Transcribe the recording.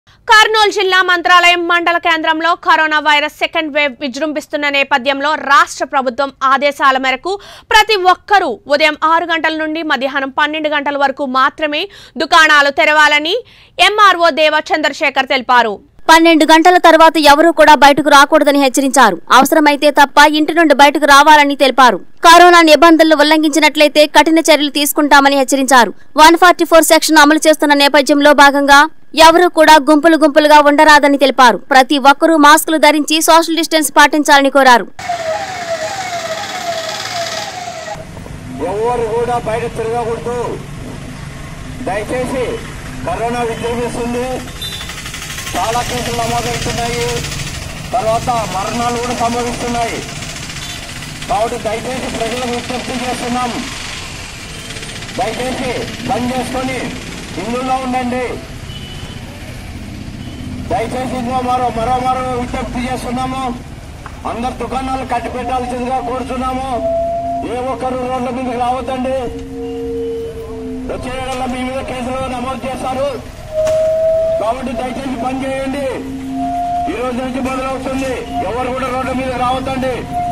కర్నూలు జిల్లా మంత్రాలయం మండల కేంద్రంలో కరోనా వైరస్ సెకండ్ వేవ్ విజృంభిస్తున్న నేపథ్యంలో రాష్ట్ర ప్రభుత్వం ఆదేశాల మేరకు ప్రతి ఒక్కరూ ఉదయం ఆరు గంటల నుండి మధ్యాహ్నం పన్నెండు గంటల వరకు మాత్రమే దుకాణాలు తెరవాలని ఎంఆర్ఓ దేవ చంద్రశేఖర్ తెలిపారు పన్నెండు గంటల తర్వాత ఎవరూ కూడా బయటకు రాకూడదని హెచ్చరించారు అవసరమైతే తప్ప ఇంటి నుండి బయటకు రావాలని తెలిపారు కరోనా నిబంధనలు ఉల్లంఘించినట్లయితే కఠిన చర్యలు తీసుకుంటామని హెచ్చరించారు వన్ ఫార్టీ ఫోర్ సెక్షన్ అమలు చేస్తున్న నేపథ్యంలో భాగంగా ఎవరూ కూడా గుంపులు గుంపులుగా ఉండరాదని తెలిపారు ప్రతి ఒక్కరూ మాస్కులు ధరించి సోషల్ డిస్టెన్స్ పాటించాలని కోరారు ఎవరు కూడా బయట తిరగకూడదు దయచేసి కరోనా విజృంభిస్తుంది చాలా కేసులు నమోదవుతున్నాయి తర్వాత మరణాలు కూడా సంభవిస్తున్నాయి కాబట్టి దయచేసి ప్రజలకు విజ్ఞప్తి చేస్తున్నాం దయచేసి బంద్ చేసుకొని ఇల్లులో ఉండండి దయచేసి ఇంకో మరో మరో మరో విజ్ఞప్తి చేస్తున్నాము అందరు దుకాణాలు కట్టి పెట్టాల్సిందిగా కోరుతున్నాము ఏ ఒక్కరు రోడ్ల మీదకి రావద్దండి వచ్చే ఏడల్లో మీ మీద కేసులు నమోదు చేస్తారు కాబట్టి దయచేసి పని చేయండి ఈ రోజు నుంచి మొదలవుతుంది ఎవరు కూడా రోడ్ల మీద రావద్దండి